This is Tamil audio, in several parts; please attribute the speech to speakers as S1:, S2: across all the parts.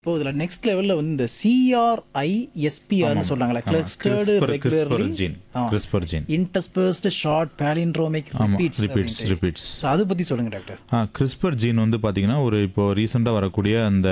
S1: இப்போ இதில் நெக்ஸ்ட் லெவலில் வந்து இந்த சிஆர்ஐஎஸ்பிஆர்னு சொல்றாங்களே clustered
S2: CRISPR
S1: regularly
S2: gene. CRISPR gene.
S1: Interspersed short palindromic
S2: ஆமா
S1: ரிப்பீட்ஸ்
S2: ரிப்பீட்ஸ் ரிப்பீட்ஸ்
S1: ஸோ அதை பற்றி சொல்லுங்க டாக்டர்
S2: ஆ கிறிஸ்பர் ஜீன் வந்து பார்த்தீங்கன்னா ஒரு இப்போ ரீசெண்டாக வரக்கூடிய அந்த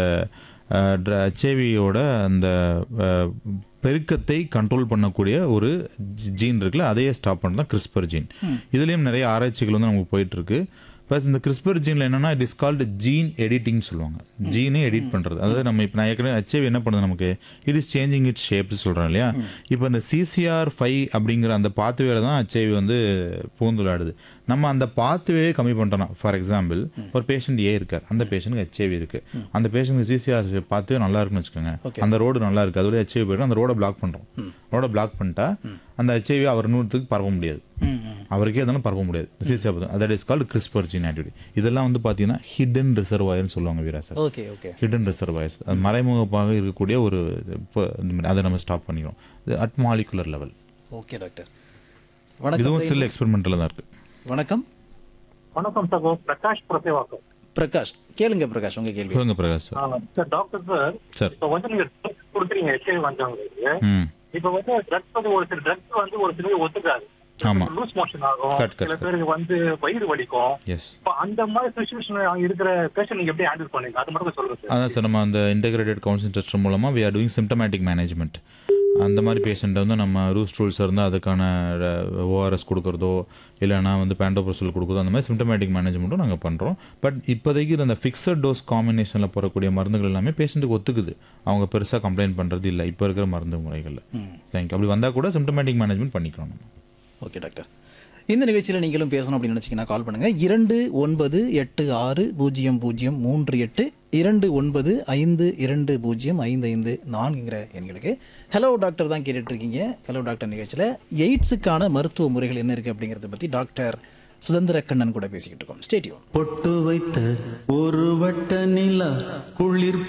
S2: ஹெச்ஐவியோட அந்த அஹ், பெருக்கத்தை கண்ட்ரோல் பண்ணக்கூடிய ஒரு ஜீன் இருக்குல்ல அதையே ஸ்டாப் பண்ணது தான் கிறிஸ்பர் ஜீன் இதுலேயும் நிறைய ஆராய்ச்சிகள் வந்து நமக்கு போயிட்டு இருக்கு ப்ளஸ் இந்த கிறிஸ்பர் ஜீனில் என்னன்னா it is called gene editing சொல்லுவாங்க ஜீனே எடிட் பண்ணுறது அதாவது நம்ம இப்போ நான் ஏற்கனவே ஹெச்ஐவி என்ன பண்ணுது நமக்கு it is changing it shapes சொல்கிறோம் இல்லையா இப்போ இந்த சிசிஆர் ஃபைவ் அப்படிங்கிற அந்த பாத்துவேல தான் ஹெச்ஐவி வந்து பூந்துலாடுது நம்ம அந்த பாத்துவே கம்மி பண்ணிட்டோம்னா ஃபார் எக்ஸாம்பிள் ஒரு பேஷண்ட் ஏ இருக்கார் அந்த பேஷண்ட்க்கு ஹெச்ஐவி இருக்கு அந்த பேஷண்ட்க்கு சிசிஆர் பாத்துவே நல்லா இருக்குன்னு வச்சுக்கோங்க அந்த ரோடு நல்லா இருக்கு அதோட ஹெச்ஐவி போயிடும் அந்த ரோட பிளாக் பண்றோம் ரோட பிளாக் பண்ணிட்டா அந்த ஹெச்ஐவி அவர் நூற்றுக்கு பரவ முடியாது அவருக்கே இருந்தாலும் பரவ முடியாது CCR that is called CRISPR gene activity இதெல்லாம் வந்து பார்த்தீங்கன்னா ஹிடன் ரிசர்வாயர்னு சொல்லுவாங்க Veera sir
S1: okay okay
S2: hidden reservoirs அது மறைமுகமாக இருக்கக்கூடிய ஒரு இப்போ இந்த மாதிரி அதை நம்ம ஸ்டாப் பண்ணிக்கிறோம் இது at molecular level
S1: okay doctor வணக்கம்
S2: இதுவும் சில எக்ஸ்பெரிமெண்டலில் தான் இருக்கு
S1: வணக்கம்
S3: வணக்கம் சகோ பிரகாஷ் பிரசேவாக்கம்
S1: பிரகாஷ் கேளுங்க பிரகாஷ் உங்க கேள்வி
S2: சொல்லுங்க Prakash sir
S3: sir doctor sir
S2: sir
S3: இப்போ வந்து நீங்க ட்ரக்ஸ் கொடுக்குறீங்க ஹெச்ஐவி வந்தவங்களுக்கு
S2: ம்
S3: இப்போ வந்து ட்ரக்ஸ் வந்து ஒரு சில ட்ரக்ஸ் வந்து ஒரு சிலர் ஒத்துக்காது
S2: ஆமா.
S3: லூஸ் மோஷன் ஆகும்
S2: Correct, correct,
S3: சில பேருக்கு வந்து வயிறு வலிக்கும்
S2: எஸ்
S3: இப்போ அந்த மாதிரி சுச்சுவேஷன் இருக்கிற பேஷண்ட் நீங்க எப்படி ஹேண்டில் பண்ணீங்க அது மட்டும் சொல்லுங்க சார்
S2: அதான் சார் நம்ம அந்த இன்டெகிரேட்டட் கவுன்சிலிங் டெஸ்ட் மூலமாக we are doing symptomatic management அந்த மாதிரி பேஷண்ட்டை வந்து நம்ம ரூஸ் டூல்ஸ் இருந்தால் அதுக்கான ஓஆர்எஸ் கொடுக்குறதோ இல்லைனா வந்து பேண்டோப்ரசல் கொடுக்குறதோ அந்த மாதிரி சிம்டமேட்டிக் மேனேஜ்மெண்ட்டும் நாங்கள் பண்ணுறோம் பட் இப்போதைக்கு இது அந்த ஃபிக்ஸட் டோஸ் காம்பினேஷனில் போடக்கூடிய மருந்துகள் எல்லாமே பேஷண்ட்டுக்கு ஒத்துக்குது அவங்க பெருசாக கம்ப்ளைண்ட் பண்ணுறது இல்லை இப்போ இருக்கிற மருந்து முறைகளில் தேங்க்யூ அப்படி வந்தால் கூட சிம்டமேட்டிக் மேனேஜ்மெண்ட் பண்ணிக்கிறோம் நம்ம
S1: ஓகே டாக்டர் இந்த நிகழ்ச்சியில் நீங்களும் பேசணும் அப்படின்னு நினச்சிங்கன்னா கால் பண்ணுங்கள் இரண்டு ஒன்பது எட்டு ஆறு பூஜ்ஜியம் பூஜ்ஜியம் மூன்று எட்டு இரண்டு ஒன்பது ஐந்து இரண்டு பூஜ்ஜியம் ஐந்து ஐந்து நான்குங்கிற எண்களுக்கு ஹலோ டாக்டர் தான் கேட்டுட்டு இருக்கீங்க ஹலோ டாக்டர் நிகழ்ச்சியில் எய்ட்ஸுக்கான மருத்துவ முறைகள் என்ன இருக்குது அப்படிங்கிறத பற்றி டாக்டர் சுதந்திர கண்ணன் கூட பேசிக்கிட்டு இருக்கோம் ஸ்டேடியம்
S4: பொட்டு வைத்த ஒரு வட்ட நிலா குளிர்